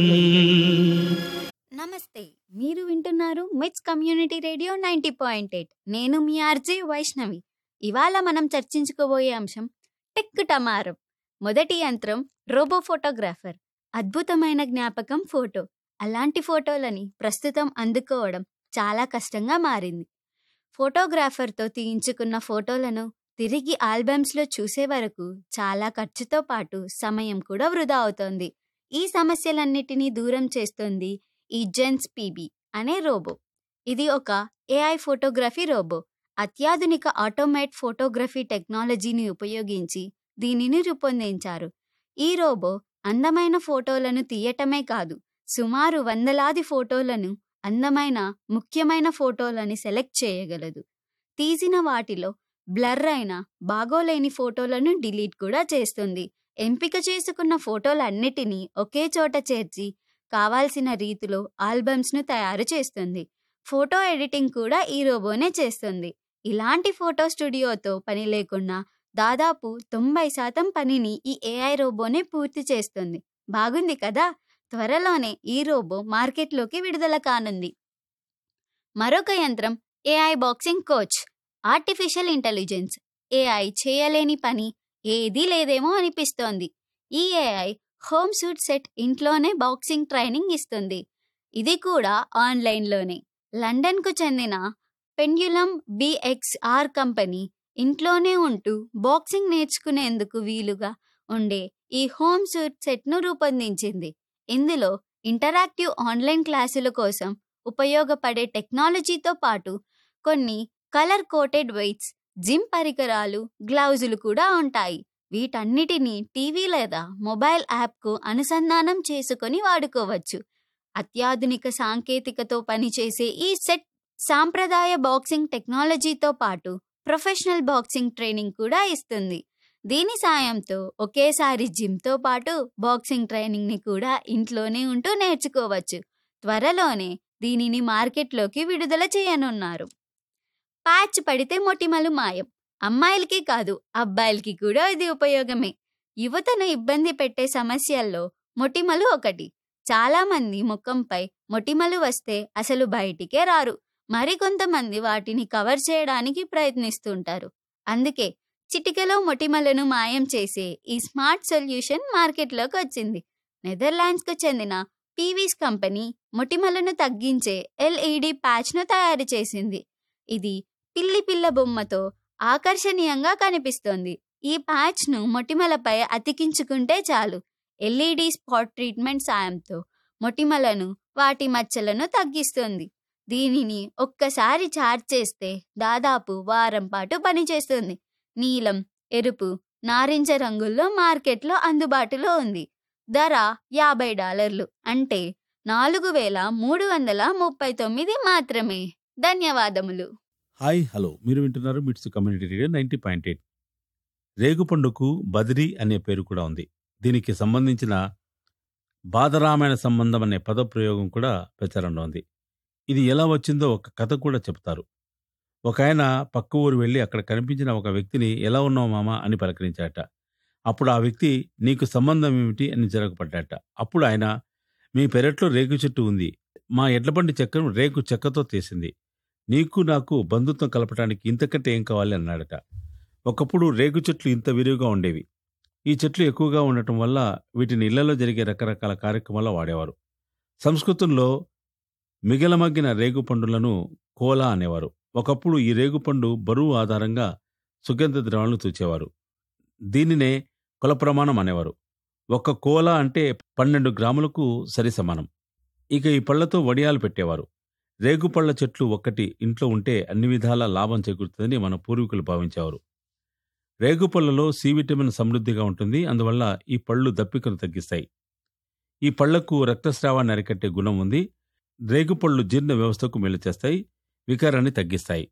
నమస్తే మీరు వింటున్నారు MITS community radio ninety point eight నేను మీ ఆర్జే వైష్ణవి ఇవాళ మనం చర్చించుకోబోయే అంశం టెక్ టమారం మొదటి యంత్రం రోబో ఫోటోగ్రాఫర్ అద్భుతమైన జ్ఞాపకం ఫోటో అలాంటి ఫోటోలని ప్రస్తుతం అందుకోవడం చాలా కష్టంగా మారింది ఫోటోగ్రాఫర్తో తీయించుకున్న ఫోటోలను తిరిగి ఆల్బమ్స్లో చూసే వరకు చాలా ఖర్చుతో పాటు సమయం కూడా వృధా అవుతోంది ఈ సమస్యలన్నిటినీ దూరం చేస్తుంది ఈ జెన్స్ పీబీ అనే రోబో ఇది ఒక ఏఐ ఫోటోగ్రఫీ రోబో అత్యాధునిక ఆటోమేట్ ఫోటోగ్రఫీ టెక్నాలజీని ఉపయోగించి దీనిని రూపొందించారు ఈ రోబో అందమైన ఫోటోలను తీయటమే కాదు సుమారు వందలాది ఫోటోలను అందమైన ముఖ్యమైన ఫోటోలని సెలెక్ట్ చేయగలదు తీసిన వాటిలో బ్లర్ అయిన బాగోలేని ఫోటోలను డిలీట్ కూడా చేస్తుంది ఎంపిక చేసుకున్న ఫోటోలన్నిటినీ ఒకే చోట చేర్చి కావాల్సిన రీతిలో ఆల్బమ్స్ను తయారు చేస్తుంది ఫోటో ఎడిటింగ్ కూడా ఈ రోబోనే చేస్తుంది ఇలాంటి ఫోటో స్టూడియోతో పని లేకుండా దాదాపు తొంభై శాతం పనిని ఈ ఏఐ రోబోనే పూర్తి చేస్తుంది బాగుంది కదా త్వరలోనే ఈ రోబో మార్కెట్లోకి విడుదల కానుంది మరొక యంత్రం AI boxing coach artificial intelligence AI చేయలేని పని ఏదీ లేదేమో అనిపిస్తోంది ఈ ఏఐ హోమ్ సూట్ సెట్ ఇంట్లోనే బాక్సింగ్ ట్రైనింగ్ ఇస్తుంది ఇది కూడా ఆన్లైన్లోనే లండన్కు చెందిన పెండ్యులం బిఎక్స్ఆర్ కంపెనీ ఇంట్లోనే ఉంటూ బాక్సింగ్ నేర్చుకునేందుకు వీలుగా ఉండే ఈ హోమ్ సూట్ సెట్ను రూపొందించింది ఇందులో ఇంటరాక్టివ్ ఆన్లైన్ క్లాసుల కోసం ఉపయోగపడే టెక్నాలజీతో పాటు కొన్ని కలర్ కోటెడ్ వెయిట్స్ జిమ్ పరికరాలు గ్లౌజులు కూడా ఉంటాయి వీటన్నిటిని టీవీ లేదా మొబైల్ యాప్కు అనుసంధానం చేసుకొని వాడుకోవచ్చు అత్యాధునిక సాంకేతికతో పనిచేసే ఈ సెట్ సాంప్రదాయ బాక్సింగ్ టెక్నాలజీతో పాటు ప్రొఫెషనల్ బాక్సింగ్ ట్రైనింగ్ కూడా ఇస్తుంది దీని సాయంతో ఒకేసారి జిమ్తో పాటు బాక్సింగ్ ట్రైనింగ్ని కూడా ఇంట్లోనే ఉంటూ నేర్చుకోవచ్చు త్వరలోనే దీనిని మార్కెట్లోకి విడుదల చేయనున్నారు ప్యాచ్ పడితే మొటిమలు మాయం అమ్మాయిలకి కాదు అబ్బాయిలకి కూడా ఇది ఉపయోగమే యువతను ఇబ్బంది పెట్టే సమస్యల్లో మొటిమలు ఒకటి చాలామంది ముఖంపై మొటిమలు వస్తే అసలు బయటికే రారు మరికొంతమంది వాటిని కవర్ చేయడానికి ప్రయత్నిస్తుంటారు అందుకే చిటికెలో మొటిమలను మాయం చేసే ఈ స్మార్ట్ సొల్యూషన్ మార్కెట్లోకి వచ్చింది నెదర్లాండ్స్కు చెందిన పీవీస్ కంపెనీ మొటిమలను తగ్గించే ఎల్ఈడి ప్యాచ్ను తయారు చేసింది ఇది పిల్లి పిల్ల బొమ్మతో ఆకర్షణీయంగా కనిపిస్తోంది ఈ ప్యాచ్ను మొటిమలపై అతికించుకుంటే చాలు ఎల్ఈడి స్పాట్ ట్రీట్మెంట్ సాయంతో మొటిమలను వాటి మచ్చలను తగ్గిస్తుంది దీనిని ఒక్కసారి ఛార్జ్ చేస్తే దాదాపు వారం పాటు పనిచేస్తుంది నీలం ఎరుపు నారింజ రంగుల్లో మార్కెట్లో అందుబాటులో ఉంది ధర యాభై డాలర్లు అంటే నాలుగు వేల మూడు వందల ముప్పై తొమ్మిది మాత్రమే ధన్యవాదములు హాయ్ హలో మీరు వింటున్నారు MITS community radio ninety point eight రేగుపండుకు బదిరి అనే పేరు కూడా ఉంది దీనికి సంబంధించిన బాధరామాయణ సంబంధం అనే పదప్రయోగం కూడా ప్రచారంలో ఉంది ఇది ఎలా వచ్చిందో ఒక కథ కూడా చెప్తారు ఒక ఆయన పక్క ఊరు వెళ్ళి అక్కడ కనిపించిన ఒక వ్యక్తిని ఎలా ఉన్నావు మామా అని పలకరించాట అప్పుడు ఆ వ్యక్తి నీకు సంబంధం ఏమిటి అని జరగపడ్డాట అప్పుడు ఆయన మీ పెరట్లో రేగు చెట్టు ఉంది మా ఎడ్లబండి చెక్కను రేకు చెక్కతో తీసింది నీకు నాకు బంధుత్వం కలపడానికి ఇంతకంటే ఏం కావాలి అన్నాడట ఒకప్పుడు రేగు చెట్లు ఇంత విరివిగా ఉండేవి ఈ చెట్లు ఎక్కువగా ఉండటం వల్ల వీటిని ఇళ్లలో జరిగే రకరకాల కార్యక్రమాల్లో వాడేవారు సంస్కృతంలో మిగలమగ్గిన రేగు పండులను కోలా అనేవారు ఒకప్పుడు ఈ రేగుపండు బరువు ఆధారంగా సుగంధ ద్రవాలను తూచేవారు దీనినే కుల ప్రమాణం అనేవారు ఒక కోలా అంటే పన్నెండు గ్రాములకు సరి సమానం ఇక ఈ పళ్లతో వడియాలు పెట్టేవారు రేగుపళ్ళ చెట్లు ఒక్కటి ఇంట్లో ఉంటే అన్ని విధాల లాభం చేకూరుతుందని మన పూర్వీకులు భావించేవారు రేగుపళ్ళలో సి విటమిన్ సమృద్ధిగా ఉంటుంది అందువల్ల ఈ పళ్ళు దప్పికను తగ్గిస్తాయి ఈ పళ్లకు రక్తస్రావాన్ని అరికట్టే గుణం ఉంది రేగుపళ్ళు జీర్ణ వ్యవస్థకు మేలు చేస్తాయి వికారాన్ని తగ్గిస్తాయి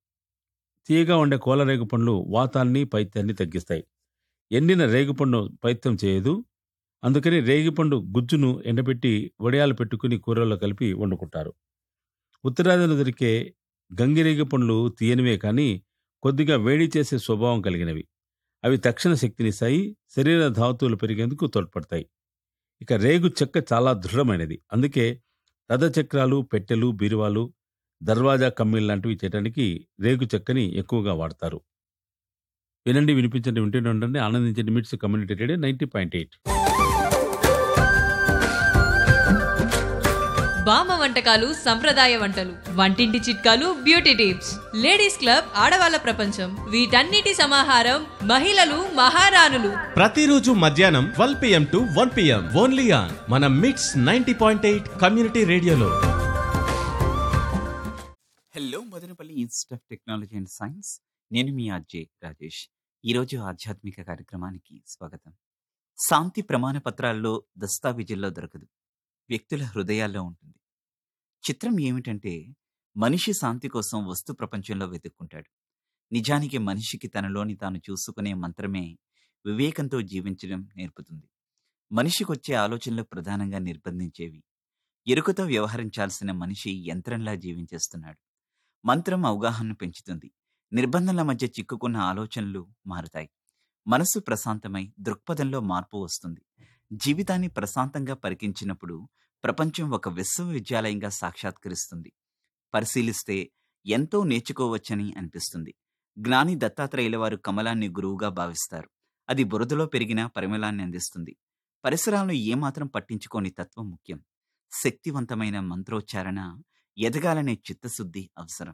తీయగా ఉండే కోల రేగుపండ్లు వాతాన్ని పైత్యాన్ని తగ్గిస్తాయి ఎండిన రేగుపండు పైత్యం చేయదు అందుకని రేగిపండు గుజ్జును ఎండబెట్టి వడియాలు పెట్టుకుని కూరల్లో కలిపి వండుకుంటారు ఉత్తరాదిలో దొరికే గంగిరేగి పండ్లు తీయనివే కానీ కొద్దిగా వేడి చేసే స్వభావం కలిగినవి అవి తక్షణ శక్తినిస్తాయి శరీర ధాతువులు పెరిగేందుకు తోడ్పడతాయి ఇక రేగు చెక్క చాలా దృఢమైనది అందుకే రథ చక్రాలు పెట్టెలు బీరువాలు దర్వాజా కమ్మీలు లాంటివి చేయడానికి రేగు చెక్కని ఎక్కువగా వాడతారు వినండి వినిపించండి వింటూనే ఉండండి ఆనందించండి MITS community radio ninety point eight బామ్మ వంటకాలు సంప్రదాయ వంటలు వంటింటి చిట్కాలు బ్యూటీ టిప్స్ లేడీస్ క్లబ్ ఆడవాళ్ళ ప్రపంచం వీటన్నిటి సమాహారం మహిళలు మహారాణులు ప్రతిరోజు మధ్యాహ్నం twelve PM to one PM only on మన MITS ninety point eight community రేడియోలో hello Madanapalle Institute of Technology and Science నేను మీ ఆర్జే రాజేష్ ఈరోజు ఆధ్యాత్మిక కార్యక్రమానికి స్వాగతం శాంతి ప్రమాణ పత్రాల్లో దస్తావేజుల్లో దొరకదు వ్యక్తుల హృదయాల్లో ఉంటుంది చిత్రం ఏమిటంటే మనిషి శాంతి కోసం వస్తు ప్రపంచంలో వెతుక్కుంటాడు నిజానికి మనిషికి తనలోని తాను చూసుకునే మంత్రమే వివేకంతో జీవించడం నేర్పుతుంది మనిషికొచ్చే ఆలోచనలు ప్రధానంగా నిర్బంధించేవి ఎరుకతో వ్యవహరించాల్సిన మనిషి యంత్రంలా జీవించేస్తున్నాడు మంత్రం అవగాహనను పెంచుతుంది నిర్బంధంల మధ్య చిక్కుకున్న ఆలోచనలు మారుతాయి మనసు ప్రశాంతమై దృక్పథంలో మార్పు వస్తుంది జీవితాన్ని ప్రశాంతంగా పరికించినప్పుడు ప్రపంచం ఒక విశ్వవిద్యాలయంగా సాక్షాత్కరిస్తుంది పరిశీలిస్తే ఎంతో నేర్చుకోవచ్చని అనిపిస్తుంది జ్ఞాని దత్తాత్రేయుల వారు కమలాన్ని గురువుగా భావిస్తారు అది బురదలో పెరిగిన పరిమళాన్ని అందిస్తుంది పరిసరాలను ఏమాత్రం పట్టించుకోని తత్వం ముఖ్యం శక్తివంతమైన మంత్రోచ్చారణ ఎదగాలనే చిత్తశుద్ధి అవసరం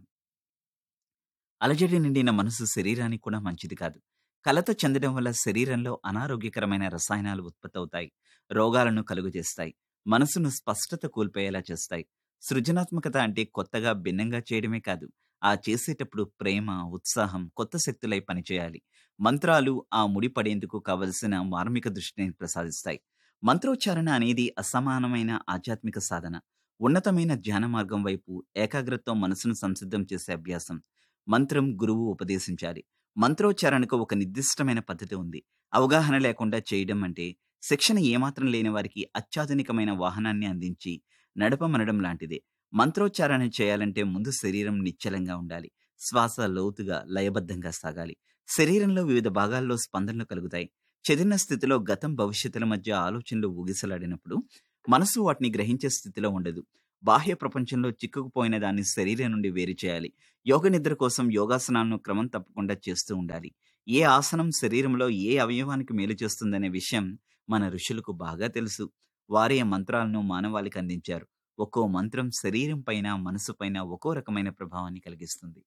అలజడి నిండిన మనసు శరీరానికి కూడా మంచిది కాదు కలత చెందడం వల్ల శరీరంలో అనారోగ్యకరమైన రసాయనాలు ఉత్పత్తవుతాయి రోగాలను కలుగజేస్తాయి మనసును స్పష్టత కోల్పోయేలా చేస్తాయి సృజనాత్మకత అంటే కొత్తగా భిన్నంగా చేయడమే కాదు ఆ చేసేటప్పుడు ప్రేమ ఉత్సాహం కొత్త శక్తులై పనిచేయాలి మంత్రాలు ఆ ముడిపడేందుకు కావలసిన మార్మిక దృష్టిని ప్రసాదిస్తాయి మంత్రోచ్చారణ అనేది అసమానమైన ఆధ్యాత్మిక సాధన ఉన్నతమైన ధ్యాన మార్గం వైపు ఏకాగ్రతతో మనసును సంసిద్ధం చేసే అభ్యాసం మంత్రం గురువు ఉపదేశించాలి మంత్రోచ్చారణకు ఒక నిర్దిష్టమైన పద్ధతి ఉంది అవగాహన లేకుండా చేయడం అంటే శిక్షణ ఏమాత్రం లేని వారికి అత్యాధునికమైన వాహనాన్ని అందించి నడపమనడం లాంటిదే మంత్రోచ్చారణ చేయాలంటే ముందు శరీరం నిశ్చలంగా ఉండాలి శ్వాస లోతుగా లయబద్ధంగా సాగాలి శరీరంలో వివిధ భాగాల్లో స్పందనలు కలుగుతాయి చెదిరిన స్థితిలో గతం భవిష్యత్తుల మధ్య ఆలోచనలు ఊగిసలాడినప్పుడు మనసు వాటిని గ్రహించే స్థితిలో ఉండదు బాహ్య ప్రపంచంలో చిక్కుకుపోయిన దాన్ని శరీరం నుండి వేరు చేయాలి యోగ నిద్ర కోసం యోగాసనాలను క్రమం తప్పకుండా చేస్తూ ఉండాలి ఏ ఆసనం శరీరంలో ఏ అవయవానికి మేలు చేస్తుందనే విషయం మన ఋషులకు బాగా తెలుసు వారే మంత్రాలను మానవాళికి అందించారు ఒక్కో మంత్రం శరీరం పైన మనసు పైన ఒక్కో రకమైన ప్రభావాన్ని కలిగిస్తుంది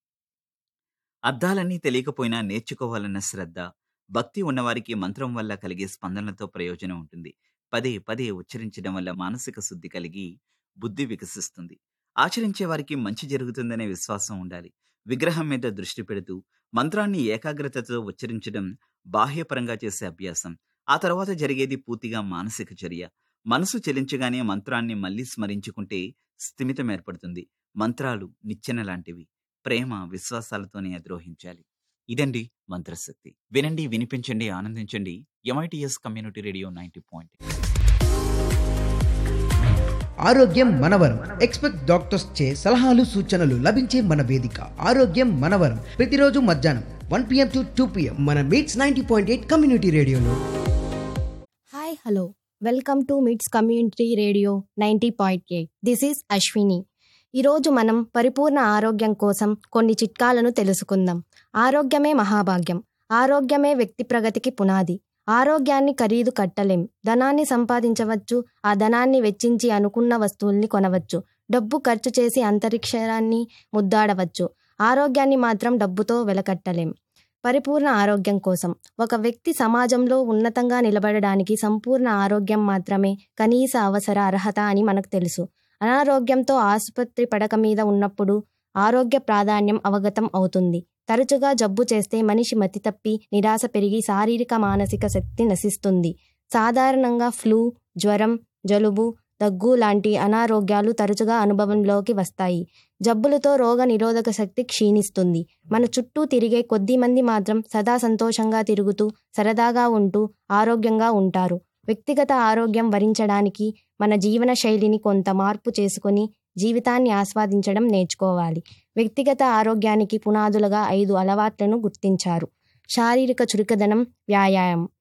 అర్థాలన్నీ తెలియకపోయినా నేర్చుకోవాలన్న శ్రద్ధ భక్తి ఉన్నవారికి మంత్రం వల్ల కలిగే స్పందనలతో ప్రయోజనం ఉంటుంది పదే పదే ఉచ్చరించడం వల్ల మానసిక శుద్ధి కలిగి బుద్ధి వికసిస్తుంది ఆచరించే వారికి మంచి జరుగుతుందనే విశ్వాసం ఉండాలి విగ్రహం మీద దృష్టి పెడుతూ మంత్రాన్ని ఏకాగ్రతతో ఉచ్చరించడం బాహ్యపరంగా చేసే అభ్యాసం ఆ తర్వాత జరిగేది పూర్తిగా మానసిక చర్య మనసు చెలించగానే మంత్రాన్ని మళ్ళీ స్మరించుకుంటే స్థిమితం ఏర్పడుతుంది మంత్రాలు నిచ్చెన లాంటివి ప్రేమ విశ్వాసాలతోనే అద్రోహించాలి ఇదండి మంత్రశక్తి వినండి వినిపించండి ఆనందించండి MITS community radio ninety point ఆరోగ్యం మనవరం ఎక్స్పెక్ట్ డాక్టర్స్ చే సలహాలు సూచనలు లభించే మన వేదిక ఆరోగ్యం మనవరం ప్రతిరోజు మధ్యాహ్నం one PM to two PM మన MITS ninety point eight community రేడియోలో hi hello welcome to MITS community radio ninety point eight this is Ashwini ఈరోజు మనం పరిపూర్ణ ఆరోగ్యం కోసం కొన్ని చిట్కాలను తెలుసుకుందాం ఆరోగ్యమే మహాభాగ్యం ఆరోగ్యమే వ్యక్తి ప్రగతికి పునాది ఆరోగ్యాన్ని ఖరీదు కట్టలేం ధనాన్ని సంపాదించవచ్చు ఆ ధనాన్ని వెచ్చించి అనుకున్న వస్తువుల్ని కొనవచ్చు డబ్బు ఖర్చు చేసి అంతరిక్షాన్ని ముద్దాడవచ్చు ఆరోగ్యాన్ని మాత్రం డబ్బుతో వెలకట్టలేం పరిపూర్ణ ఆరోగ్యం కోసం ఒక వ్యక్తి సమాజంలో ఉన్నతంగా నిలబడడానికి సంపూర్ణ ఆరోగ్యం మాత్రమే కనీస అవసర అర్హత అని మనకు తెలుసు అనారోగ్యంతో ఆసుపత్రి పడక మీద ఉన్నప్పుడు ఆరోగ్య ప్రాధాన్యం అవగతం అవుతుంది తరచుగా జబ్బు చేస్తే మనిషి మతి తప్పి నిరాశ పెరిగి శారీరక మానసిక శక్తి నశిస్తుంది సాధారణంగా ఫ్లూ జ్వరం జలుబు దగ్గు లాంటి అనారోగ్యాలు తరచుగా అనుభవంలోకి వస్తాయి జబ్బులతో రోగ నిరోధక శక్తి క్షీణిస్తుంది మన చుట్టూ తిరిగే కొద్ది మంది మాత్రం సదా సంతోషంగా తిరుగుతూ సరదాగా ఉంటూ ఆరోగ్యంగా ఉంటారు వ్యక్తిగత ఆరోగ్యం వరించడానికి మన జీవన శైలిని కొంత మార్పు చేసుకొని జీవితాన్ని ఆస్వాదించడం నేర్చుకోవాలి వ్యక్తిగత ఆరోగ్యానికి పునాదులుగా ఐదు అలవాట్లను గుర్తించారు శారీరక చురుకదనం వ్యాయామం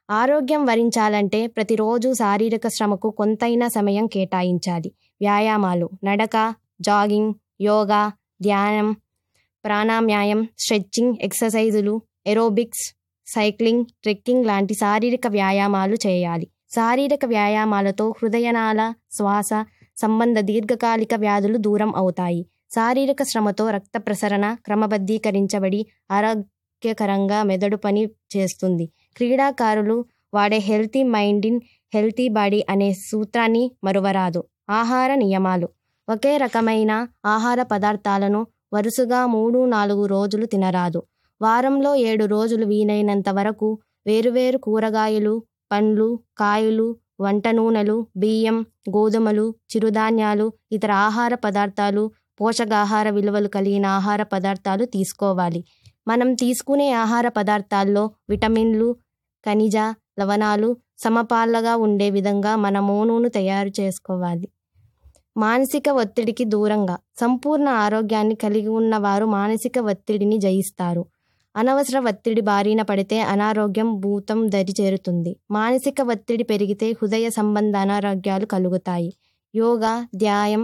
ఆరోగ్యం వరించాలంటే ప్రతిరోజు శారీరక శ్రమకు కొంతైనా సమయం కేటాయించాలి వ్యాయామాలు నడక జాగింగ్ యోగా ధ్యానం ప్రాణాయామం స్ట్రెచ్చింగ్ ఎక్సర్సైజులు ఎరోబిక్స్ సైక్లింగ్ ట్రెక్కింగ్ లాంటి శారీరక వ్యాయామాలు చేయాలి శారీరక వ్యాయామాలతో హృదయనాళ శ్వాస సంబంధ దీర్ఘకాలిక వ్యాధులు దూరం అవుతాయి శారీరక శ్రమతో రక్త ప్రసరణ క్రమబద్ధీకరించబడి ఆరోగ్యకరంగా మెదడు పని చేస్తుంది క్రీడాకారులు వాడే healthy mind in healthy body అనే సూత్రాన్ని మరువరాదు ఆహార నియమాలు ఒకే రకమైన ఆహార పదార్థాలను వరుసగా మూడు నాలుగు రోజులు తినరాదు వారంలో ఏడు రోజులు వీలైనంత వరకు వేరువేరు కూరగాయలు పండ్లు కాయలు వంట నూనెలు బియ్యం గోధుమలు చిరుధాన్యాలు ఇతర ఆహార పదార్థాలు పోషకాహార విలువలు కలిగిన ఆహార పదార్థాలు తీసుకోవాలి మనం తీసుకునే ఆహార పదార్థాల్లో విటమిన్లు ఖనిజ లవణాలు సమపాళ్ళగా ఉండే విధంగా మన మోనును తయారు చేసుకోవాలి మానసిక ఒత్తిడికి దూరంగా సంపూర్ణ ఆరోగ్యాన్ని కలిగి ఉన్న వారు మానసిక ఒత్తిడిని జయిస్తారు అనవసర ఒత్తిడి బారిన పడితే అనారోగ్యం భూతం దరి చేరుతుంది మానసిక ఒత్తిడి పెరిగితే హృదయ సంబంధ అనారోగ్యాలు కలుగుతాయి యోగా ధ్యాయం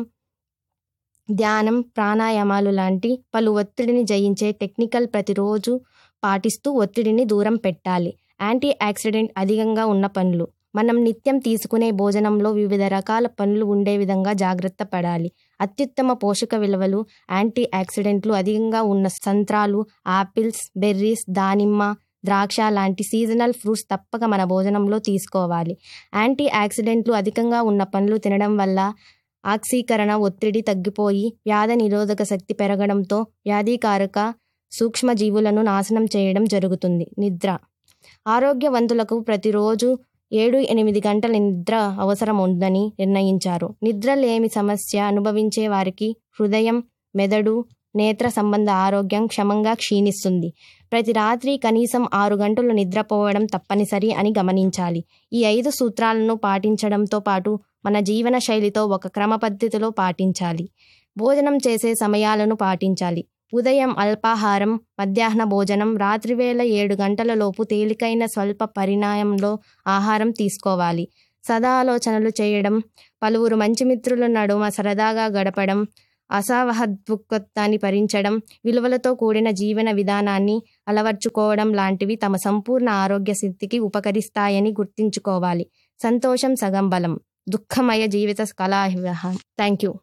ధ్యానం ప్రాణాయామాలు లాంటి పలు ఒత్తిడిని జయించే టెక్నికల్ ప్రతిరోజు పాటిస్తూ ఒత్తిడిని దూరం పెట్టాలి యాంటీ ఆక్సిడెంట్ అధికంగా ఉన్న పండ్లు మనం నిత్యం తీసుకునే భోజనంలో వివిధ రకాల పండ్లు ఉండే విధంగా జాగ్రత్త పడాలి అత్యుత్తమ పోషక విలువలు యాంటీ ఆక్సిడెంట్లు అధికంగా ఉన్న సంత్రాలు ఆపిల్స్ బెర్రీస్ దానిమ్మ ద్రాక్ష లాంటి సీజనల్ ఫ్రూట్స్ తప్పక మన భోజనంలో తీసుకోవాలి యాంటీ ఆక్సిడెంట్లు అధికంగా ఉన్న పండ్లు తినడం వల్ల ఆక్సీకరణ ఒత్తిడి తగ్గిపోయి వ్యాధి నిరోధక శక్తి పెరగడంతో వ్యాధికారక సూక్ష్మజీవులను నాశనం చేయడం జరుగుతుంది నిద్ర ఆరోగ్యవంతులకు ప్రతిరోజు ఏడు ఎనిమిది గంటల నిద్ర అవసరం ఉందని నిర్ణయించారు నిద్ర లేమి సమస్య అనుభవించే వారికి హృదయం మెదడు నేత్ర సంబంధ ఆరోగ్యం క్షమంగా క్షీణిస్తుంది ప్రతి రాత్రి కనీసం ఆరు గంటలు నిద్రపోవడం తప్పనిసరి అని గమనించాలి ఈ ఐదు సూత్రాలను పాటించడంతో పాటు మన జీవన శైలితో ఒక క్రమ పద్ధతిలో పాటించాలి భోజనం చేసే సమయాలను పాటించాలి ఉదయం అల్పాహారం మధ్యాహ్న భోజనం రాత్రివేళ ఏడు గంటల లోపు తేలికైన స్వల్ప పరిణామంలో ఆహారం తీసుకోవాలి సదా ఆలోచనలు చేయడం పలువురు మంచి మిత్రుల నడుమ సరదాగా గడపడం అసహద్భుక్తాన్ని భరించడం విలువలతో కూడిన జీవన విధానాన్ని అలవర్చుకోవడం లాంటివి తమ సంపూర్ణ ఆరోగ్య స్థితికి ఉపకరిస్తాయని గుర్తుంచుకోవాలి సంతోషం సగం బలం దుఃఖమయ జీవిత కళా థ్యాంక్ యూ